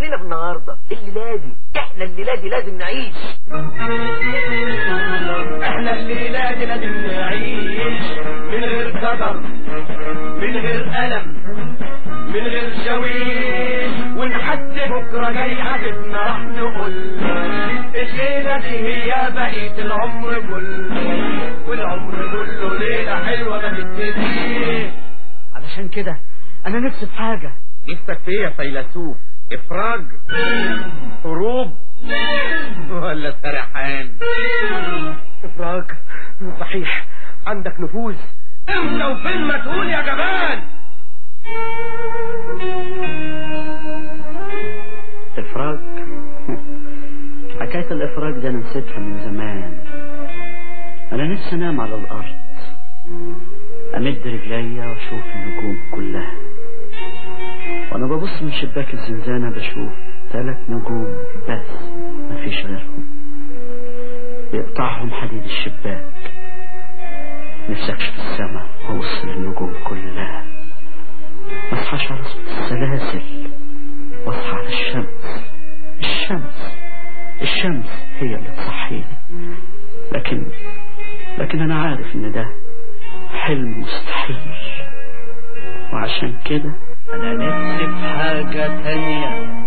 علينا بالنهارده الليله دي احنا الليله دي لازم نعيش احنا الليلة دي لازم نعيش من غير قدر من غير ألم من غير شويش ونحد بكرة جاي حبيبنا راح نقول الليلة دي هي بقية العمر كله والعمر كله ليلة حلوة ما تتنسيش علشان كده انا نفسي في حاجة نفسك في ايه يا فيلسوف افراج هروب ولا سرحان افراج صحيح عندك نفوذ امتى وفين ما تقول يا جبان افراج حكاية الافراج دي انا نسيتها من زمان انا نفسي انام على الارض امد رجليا واشوف النجوم كلها وانا ببص من شباك الزنزانة بشوف ثلاث نجوم بس مفيش غيرهم يقطعهم حديد الشباك نفسي اكشف السماء وابص للنجوم كلها ما اصحاش على صوت السلاسل واصحى على الشمس الشمس الشمس هي اللي تصحيني لكن لكن انا عارف ان ده حلم مستحيل وعشان كده انا نفسي في حاجة تانية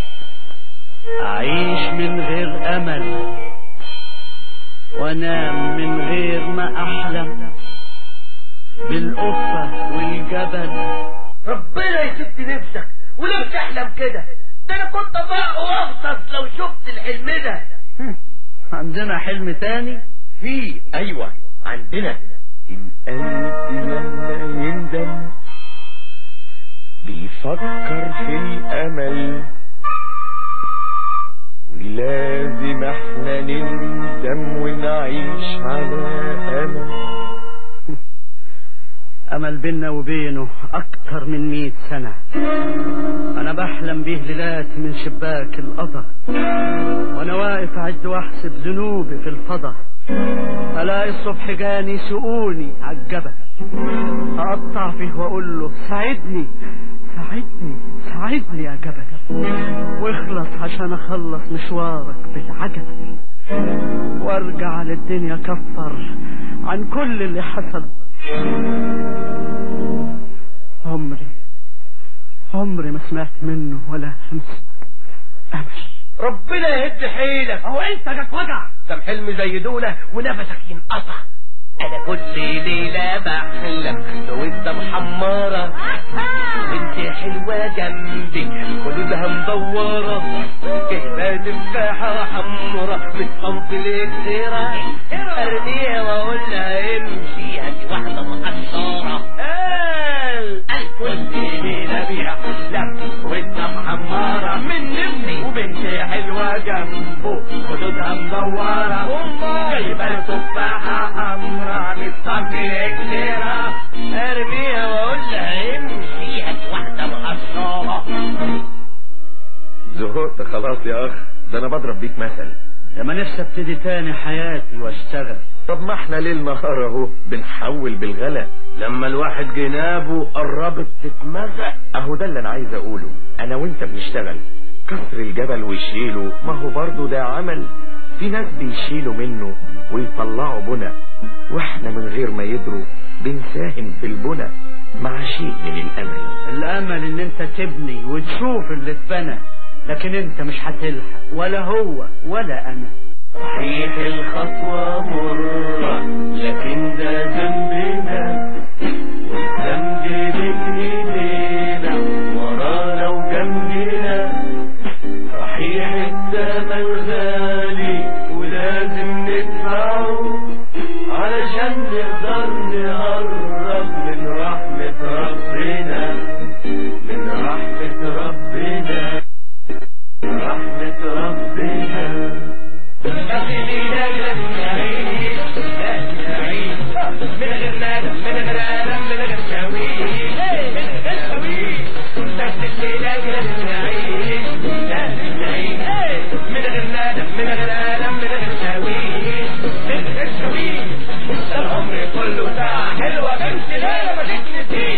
اعيش من غير امل وانام من غير ما احلم بالقفة والجبل ربنا يسد نفسك وليه بتحلم كده ده انا كنت بقى واغطس لو شفت الحلم ده عندنا حلم تاني في ايوه عندنا القلب لما يندم بيفكر في الأمل ولازم احنا نندم ونعيش على أمل امل بينا وبينه اكتر من مئة سنة انا بحلم بيه ليلات من شباك القضا وانا واقف اعد واحسب ذنوبي في الفضا الاقي الصبح جاني سقوني عالجبل اقطع فيه واقول له ساعدني ساعدني ساعدني يا جبل واخلص عشان اخلص مشوارك بالعجل وارجع للدنيا كفر عن كل اللي حصل عمري عمري ما سمعت منه ولا همسة أمل ربنا يهد حيلك هو انت جاك وجع ده حلم زي دولة ونفسك ينقطع انا كل ليلة بحلم بوزة محمرة وانت حلوة جنبي خدودها مدورة جايبة تفاحة حمرا من صنف الاكسرة ارميها واقول لها امشي هاتي واحدة مقشرة قال قال كل ليلة بيحلم وانت محمرة من ابني وبنت حلوة جنبه خدودها مدورة جايبة تفاحة حمرا من صنف الاكسرة ارميها واقول لها امشي هاتي واحدة مقشرة زهقت خلاص يا أخ ده أنا بضرب بيك مثل لما نفسي ابتدي تاني حياتي واشتغل طب ما احنا ليل نهار اهو بنحول بالغلا لما الواحد جنابه قربت تتمزق اهو ده اللي انا عايز اقوله انا وانت بنشتغل كسر الجبل ويشيله ما هو برضه ده عمل في ناس بيشيلوا منه ويطلعوا بنا واحنا من غير ما يدروا بنساهم في البنا مع شيء من الامل الامل ان انت تبني وتشوف اللي اتبنى لكن انت مش هتلحق ولا هو ولا انا صحيح الخطوة مرة لكن ده ذنبنا والذنب بين ايدينا ورانا وجنبنا صحيح الثمن غالي ولازم ندفعه علشان نقدر نقرب من رحمة ربنا من رحمة ربنا رحمة ربنا العمر كله ساعة حلوة بنت ليلة ما تتنسيش